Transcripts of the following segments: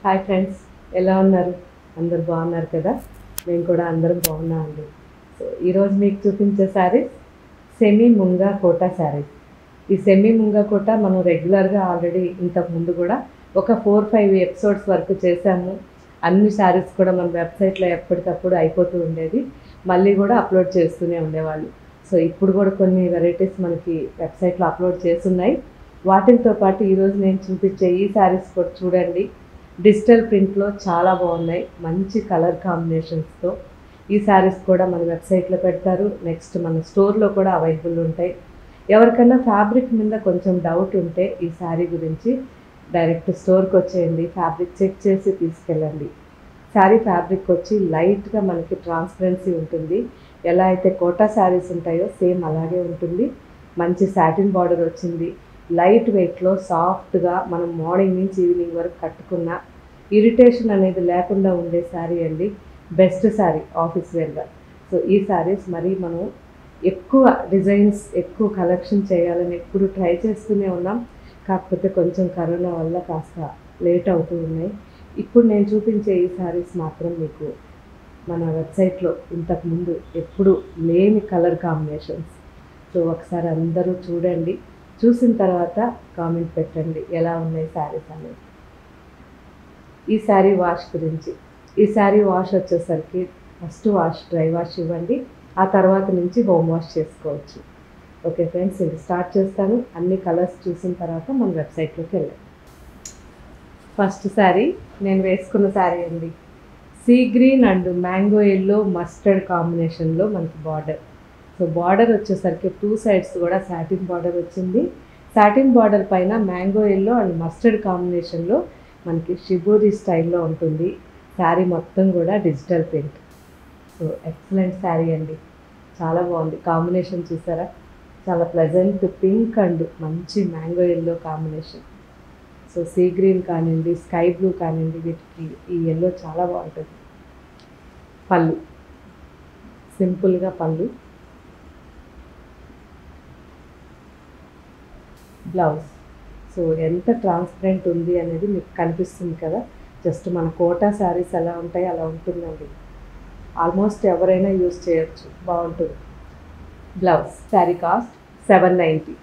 hi friends ఎలా ఉన్నారు అందరు బాగున్నారు కదా మేము కూడా అందరం బాగున్నాం అండి సో ఈరోజు మీకు చూపించే శారీస్ సెమీ ముంగా కోటా శారీస్ ఈ సెమీ ముంగా కోట మనం రెగ్యులర్గా ఆల్రెడీ ఇంతకు ముందు కూడా ఒక ఫోర్ ఫైవ్ ఎపిసోడ్స్ వరకు చేశాము అన్ని శారీస్ కూడా మన వెబ్సైట్లో ఎప్పటికప్పుడు అయిపోతూ ఉండేది మళ్ళీ కూడా అప్లోడ్ చేస్తూనే ఉండేవాళ్ళు సో ఇప్పుడు కూడా కొన్ని వెరైటీస్ మనకి వెబ్సైట్లో అప్లోడ్ చేస్తున్నాయి వాటితో పాటు ఈరోజు నేను చూపించే ఈ శారీస్ కూడా చూడండి డిజిటల్ ప్రింట్లో చాలా బాగున్నాయి మంచి కలర్ కాంబినేషన్స్తో ఈ శారీస్ కూడా మన వెబ్సైట్లో పెడతారు నెక్స్ట్ మన స్టోర్లో కూడా అవైలబుల్ ఉంటాయి ఎవరికైనా ఫ్యాబ్రిక్ మీద కొంచెం డౌట్ ఉంటే ఈ శారీ గురించి డైరెక్ట్ స్టోర్కి వచ్చేయండి ఫ్యాబ్రిక్ చెక్ చేసి తీసుకెళ్ళండి శారీ ఫ్యాబ్రిక్ వచ్చి లైట్గా మనకి ట్రాన్స్పరెన్సీ ఉంటుంది ఎలా అయితే కోటా శారీస్ ఉంటాయో సేమ్ అలాగే ఉంటుంది మంచి సాటిన్ బార్డర్ వచ్చింది లైట్ వెయిట్లో సాఫ్ట్గా మనం మార్నింగ్ నుంచి ఈవినింగ్ వరకు కట్టుకున్న ఇరిటేషన్ అనేది లేకుండా ఉండే శారీ అండి బెస్ట్ శారీ ఆఫీస్ వేర్గా సో ఈ శారీస్ మరి మనం ఎక్కువ డిజైన్స్ ఎక్కువ కలెక్షన్ చేయాలని ఎప్పుడు ట్రై చేస్తూనే ఉన్నాం కాకపోతే కొంచెం కరోనా వల్ల కాస్త లేట్ అవుతూ ఉన్నాయి ఇప్పుడు నేను చూపించే ఈ శారీస్ మాత్రం మీకు మన వెబ్సైట్లో ఇంతకుముందు ఎప్పుడు లేని కలర్ కాంబినేషన్స్ సో ఒకసారి అందరూ చూడండి చూసిన తర్వాత కామెంట్ పెట్టండి ఎలా ఉన్నాయి శారీస్ అనేది ఈ శారీ వాష్ గురించి ఈ శారీ వాష్ వచ్చేసరికి ఫస్ట్ వాష్ డ్రై వాష్ ఇవ్వండి ఆ తర్వాత నుంచి హోమ్ వాష్ చేసుకోవచ్చు ఓకే ఫ్రెండ్స్ ఇది స్టార్ట్ చేస్తాను అన్ని కలర్స్ చూసిన తర్వాత మన వెబ్సైట్లోకి వెళ్ళాం ఫస్ట్ శారీ నేను వేసుకున్న శారీ అండి sea green and mango yellow mustard కాంబినేషన్లో మనకి బార్డర్ సో బార్డర్ వచ్చేసరికి టూ సైడ్స్ కూడా సాటిన్ బార్డర్ వచ్చింది సాటిన్ బార్డర్ పైన మ్యాంగో ఎల్లో అండ్ మస్టర్డ్ కాంబినేషన్లో మనకి షిబూరి స్టైల్లో ఉంటుంది శారీ మొత్తం కూడా digital print so excellent sari అండి చాలా బాగుంది కాంబినేషన్ చూసారా చాలా ప్లెజెంట్ పింక్ అండ్ మంచి mango yellow combination so sea green కానివ్వండి స్కై బ్లూ కానివ్వండి వీటికి ఈ ఎల్లో చాలా బాగుంటుంది పళ్ళు సింపుల్గా పళ్ళు బ్లౌజ్ సో ఎంత ట్రాన్స్పరెంట్ ఉంది అనేది మీకు కనిపిస్తుంది కదా జస్ట్ మన కోటా శారీస్ ఎలా ఉంటాయి అలా ఉంటుందండి ఆల్మోస్ట్ ఎవరైనా యూస్ చేయొచ్చు బాగుంటుంది blouse sari cost seven ninety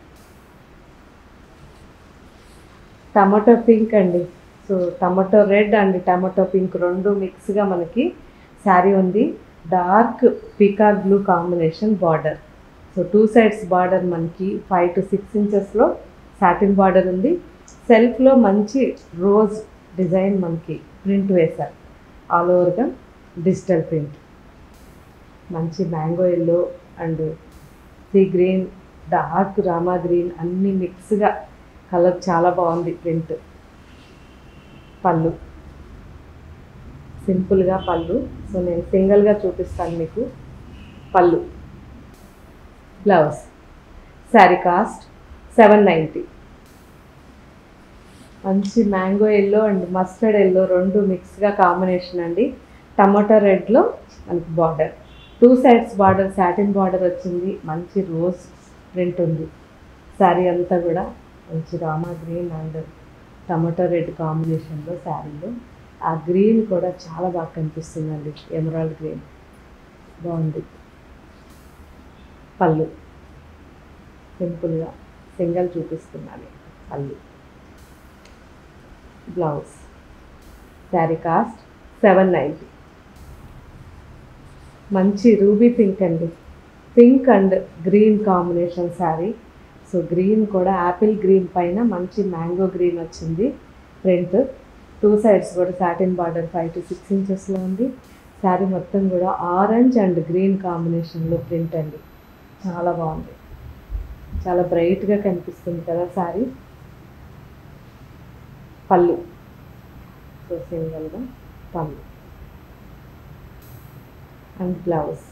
tomato pink అండి so tomato red and tomato pink రెండు మిక్స్గా మనకి శారీ ఉంది dark peacock blue combination border so two sides border మనకి ఫైవ్ టు సిక్స్ ఇంచెస్లో సాటిన్ బార్డర్ ఉంది సెల్ఫ్లో మంచి రోజ్ డిజైన్ మనకి ప్రింట్ వేశారు ఆల్ ఓవర్గా డిజిటల్ ప్రింట్ మంచి mango yellow and sea green dark Rama green అన్నీ మిక్స్గా కలర్ చాలా బాగుంది ప్రింట్ పళ్ళు సింపుల్గా పళ్ళు సో నేను సింగిల్గా చూపిస్తాను మీకు పళ్ళు blouse sari cost seven ninety మంచి mango yellow and mustard yellow రెండు మిక్స్గా కాంబినేషన్ అండి టమాటో రెడ్లో మనకి border two sides border satin border వచ్చింది మంచి రోజ్ ప్రింట్ ఉంది శారీ అంతా కూడా మంచి Rama green and tomato red కాంబినేషన్లో శారీలో ఆ గ్రీన్ కూడా చాలా బాగా కనిపిస్తుందండి ఎమరాల్డ్ గ్రీన్ బాగుంది పళ్ళు సింపుల్గా సింగల్ చూపిస్తున్నాను పళ్ళు blouse sari cost seven ninety మంచి రూబీ పింక్ అండి pink and green combination sari so green కూడా యాపిల్ గ్రీన్ పైన మంచి మ్యాంగో గ్రీన్ వచ్చింది ప్రింట్ టూ సైడ్స్ కూడా satin border five to six ఇంచెస్లో ఉంది శారీ మొత్తం కూడా ఆరెంజ్ అండ్ గ్రీన్ కాంబినేషన్లో ప్రింట్ అండి చాలా బాగుంది చాలా బ్రైట్గా కనిపిస్తుంది కదా శారీ పళ్ళు సో సింగల్గా పళ్ళు and blouse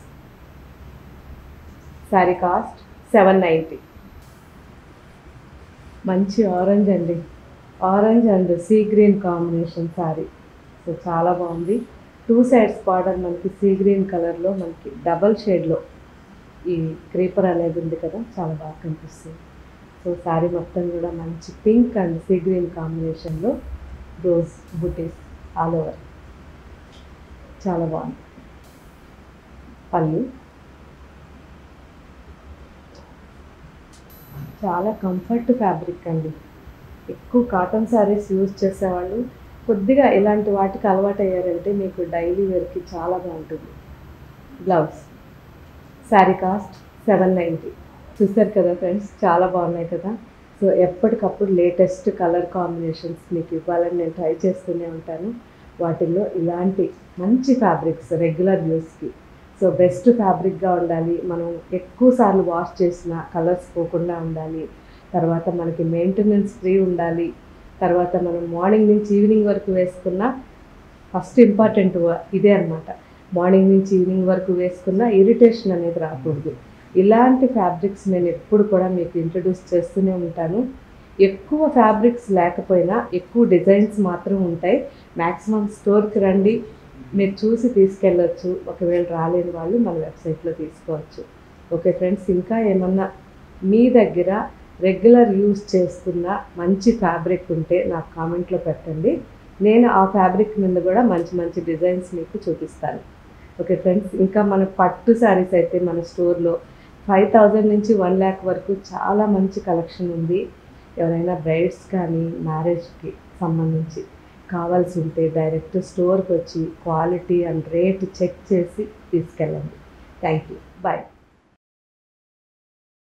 sari cost seven ninety మంచి ఆరెంజ్ అండి orange and sea green combination sari so చాలా బాగుంది టూ సైడ్స్ బార్డర్ మనకి సీ గ్రీన్ కలర్లో మనకి డబల్ షేడ్లో ఈ క్రీపర్ అనేది ఉంది కదా చాలా బాగా కనిపిస్తుంది సో శారీ మొత్తం కూడా మంచి పింక్ అండ్ సీ గ్రీన్ కాంబినేషన్లో రోజ్ బుటీస్ ఆల్ ఓవర్ చాలా బాగుంది పళ్ళు చాలా కంఫర్ట్ ఫ్యాబ్రిక్ అండి ఎక్కువ కాటన్ శారీస్ యూజ్ చేసేవాళ్ళు కొద్దిగా ఇలాంటి వాటికి అలవాటు అయ్యారంటే మీకు డైలీ వేర్కి చాలా బాగుంటుంది blouse sari cost seven ninety చూసారు కదా ఫ్రెండ్స్ చాలా బాగున్నాయి కదా సో ఎప్పటికప్పుడు లేటెస్ట్ కలర్ కాంబినేషన్స్ మీకు ఇవ్వాలని నేను ట్రై చేస్తూనే ఉంటాను వాటిల్లో ఇలాంటి మంచి ఫ్యాబ్రిక్స్ రెగ్యులర్ యూస్కి సో బెస్ట్ ఫ్యాబ్రిక్గా ఉండాలి మనం ఎక్కువ సార్లు వాష్ చేసిన కలర్స్ పోకుండా ఉండాలి తర్వాత మనకి మెయింటెనెన్స్ ఫ్రీ ఉండాలి తర్వాత మనం మార్నింగ్ నుంచి ఈవినింగ్ వరకు వేసుకున్న ఫస్ట్ ఇంపార్టెంట్ ఇదే అనమాట మార్నింగ్ నుంచి ఈవినింగ్ వరకు వేసుకున్న ఇరిటేషన్ అనేది రాకూడదు ఇలాంటి ఫ్యాబ్రిక్స్ నేను ఎప్పుడు కూడా మీకు ఇంట్రడ్యూస్ చేస్తూనే ఉంటాను ఎక్కువ ఫ్యాబ్రిక్స్ లేకపోయినా ఎక్కువ డిజైన్స్ మాత్రం ఉంటాయి మ్యాక్సిమం స్టోర్కి రండి మీరు చూసి తీసుకెళ్ళొచ్చు ఒకవేళ రాలేని వాళ్ళు మన వెబ్సైట్లో తీసుకోవచ్చు ఓకే ఫ్రెండ్స్ ఇంకా ఏమన్నా మీ దగ్గర రెగ్యులర్ యూస్ చేస్తున్న మంచి ఫ్యాబ్రిక్ ఉంటే నాకు కామెంట్లో పెట్టండి నేను ఆ ఫ్యాబ్రిక్ మీద కూడా మంచి మంచి డిజైన్స్ మీకు చూపిస్తాను ఓకే ఫ్రెండ్స్ ఇంకా మన పట్టు శారీస్ అయితే మన స్టోర్లో ఫైవ్ థౌజండ్ నుంచి వన్ ల్యాక్ వరకు చాలా మంచి కలెక్షన్ ఉంది ఎవరైనా బ్రైడ్స్ కానీ మ్యారేజ్కి సంబంధించి కావాల్సి ఉంటే డైరెక్ట్ స్టోర్కి వచ్చి క్వాలిటీ అండ్ రేట్ చెక్ చేసి తీసుకెళ్ళండి థ్యాంక్ యూ బాయ్